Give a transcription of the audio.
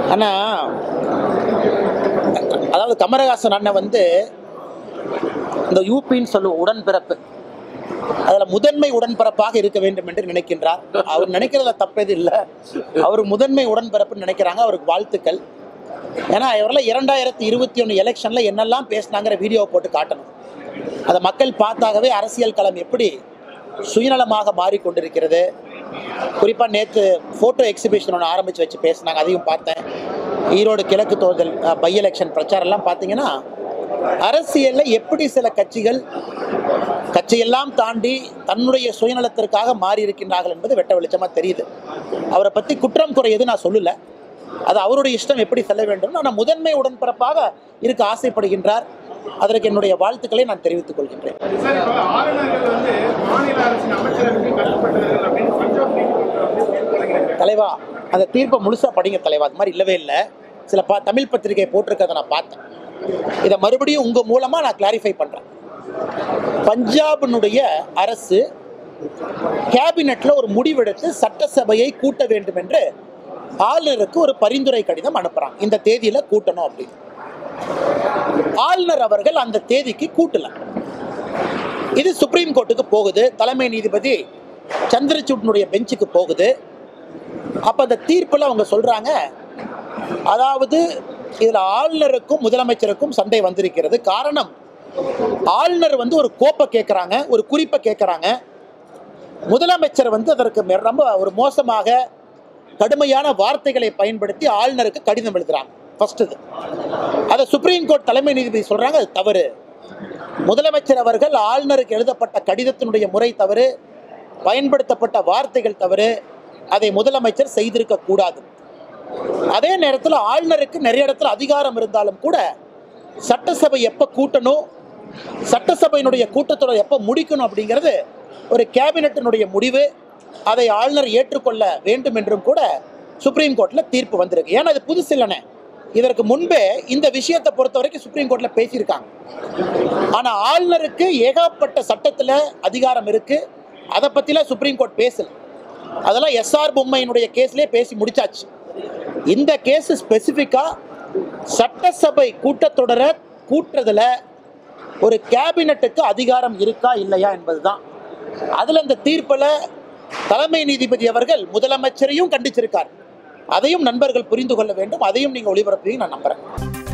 ஆனா அதாவது கமலஹாசன் அண்ணன் வந்து இந்த யூபின்னு சொல்லுவோம் உடன்பிறப்பு அதுல முதன்மை உடன்பிறப்பாக இருக்க வேண்டும் என்று நினைக்கின்றார் அவர் நினைக்கிறதுல தப்பது இல்லை அவர் முதன்மை உடன்பிறப்புன்னு நினைக்கிறாங்க அவருக்கு வாழ்த்துக்கள் ஏன்னா இவரெல்லாம் இரண்டாயிரத்தி இருபத்தி ஒன்று எலெக்ஷன்ல என்னெல்லாம் பேசினாங்கிற வீடியோவை போட்டு காட்டணும் அதை மக்கள் பார்த்தாகவே அரசியல் களம் எப்படி சுயநலமாக மாறிக்கொண்டிருக்கிறது குறிப்பாக நேற்று ஃபோட்டோ எக்ஸிபிஷன் ஒன்று ஆரம்பித்து வச்சு பேசினாங்க அதையும் பார்த்தேன் ஈரோடு கிழக்கு தேர்தல் பை எலெக்ஷன் பிரச்சாரம்லாம் பார்த்தீங்கன்னா அரசியலில் எப்படி சில கட்சிகள் கட்சியெல்லாம் தாண்டி தன்னுடைய சுயநலத்திற்காக மாறி இருக்கின்றார்கள் என்பது வெட்ட வெளிச்சமாக தெரியுது அவரை பற்றி குற்றம் குறையது நான் சொல்லலை அது அவருடைய இஷ்டம் எப்படி செல்ல வேண்டும் ஆனால் முதன்மை உடன்பிறப்பாக இருக்க ஆசைப்படுகின்றார் அதற்கு என்னுடைய வாழ்த்துக்களை நான் தெரிவித்துக் கொள்கின்றேன் சார் இப்போ ஆளுநர்கள் வந்து மாநில அரசின் அமைச்சரவைக்கு கட்டுப்பட்டவர்கள் அப்படின்னு பஞ்சாப் நீதிமன்றம் வந்து தீர்ப்பு வழங்கியிருக்கு. தலைவா அந்த தீர்ப்பை முழுசா படிங்க தலைவா அது மாதிரி இல்லவே இல்லை சில பா தமிழ் பத்திரிகை போட்டிருக்கதை நான் பார்த்தேன் இதை மறுபடியும் உங்க மூலமா நான் கிளாரிஃபை பண்றேன் பஞ்சாபினுடைய அரசு கேபினெட்ல ஒரு முடிவெடுத்து சட்டசபையை கூட்ட வேண்டும் என்று ஆளுநருக்கு ஒரு பரிந்துரை கடிதம் அனுப்புறாங்க இந்த தேதியில கூட்டணும் அப்படின்னு ஆளுநர் அவர்கள் அந்த தேதிக்கு கூட்டல இது சுப்ரீம் கோர்ட்டுக்கு போகுது தலைமை நீதிபதி சந்திரசூட்னுடைய பெஞ்சுக்கு போகுது அப்ப அந்த தீர்ப்புல அவங்க சொல்றாங்க அதாவது இதுல ஆளுநருக்கும் முதலமைச்சருக்கும் சண்டை வந்திருக்கிறது காரணம் ஆளுநர் வந்து ஒரு கோப்பை கேட்கறாங்க ஒரு குறிப்பை கேட்கறாங்க முதலமைச்சர் வந்து அதற்கு மெ- ரொம்ப ஒரு மோசமாக கடுமையான வார்த்தைகளை பயன்படுத்தி ஆளுநருக்கு கடிதம் எழுதுறாங்க ஃபர்ஸ்ட் இது அதை சுப்ரீம் கோர்ட் தலைமை நீதிபதி சொல்றாங்க அது தவறு முதலமைச்சர் அவர்கள் ஆளுநருக்கு எழுதப்பட்ட கடிதத்தினுடைய முறை தவறு பயன்படுத்தப்பட்ட வார்த்தைகள் தவறு அதை முதலமைச்சர் செய்திருக்க கூடாது அதே நேரத்தில் ஆளுநருக்கு நிறைய இடத்துல அதிகாரம் இருந்தாலும் கூட சட்டசபை எப்போ கூட்டணும் சட்டசபையினுடைய கூட்டத்தொடர் எப்போ முடிக்கணும் அப்படிங்கிறது ஒரு கேபினட்டினுடைய முடிவு அதை ஆளுநர் ஏற்றுக்கொள்ள வேண்டும் என்றும் கூட சுப்ரீம் கோர்ட்டில் தீர்ப்பு வந்திருக்கு ஏன்னா அது புதுசு இல்லைனே இதற்கு முன்பே இந்த விஷயத்தை பொறுத்த வரைக்கும் சுப்ரீம் கோர்ட்ல பேசியிருக்காங்க ஆனா ஆளுநருக்கு ஏகப்பட்ட சட்டத்துல அதிகாரம் இருக்கு அதை பத்திலாம் சுப்ரீம் கோர்ட் பேசல அதெல்லாம் எஸ்ஆர் பொம்மையினுடைய கேஸ்லயே பேசி முடிச்சாச்சு இந்த கேஸ் ஸ்பெசிஃபிக்கா சட்டசபை கூட்டத்தொடரை கூட்டுறதுல ஒரு கேபினட்டுக்கு அதிகாரம் இருக்கா இல்லையா என்பதுதான் அதுல இந்த தீர்ப்புல தலைமை நீதிபதி அவர்கள் முதலமைச்சரையும் கண்டிச்சிருக்கார் அதையும் நண்பர்கள் புரிந்து கொள்ள வேண்டும் அதையும் நீங்க ஒளிபரப்பையும் நான் நம்புறேன்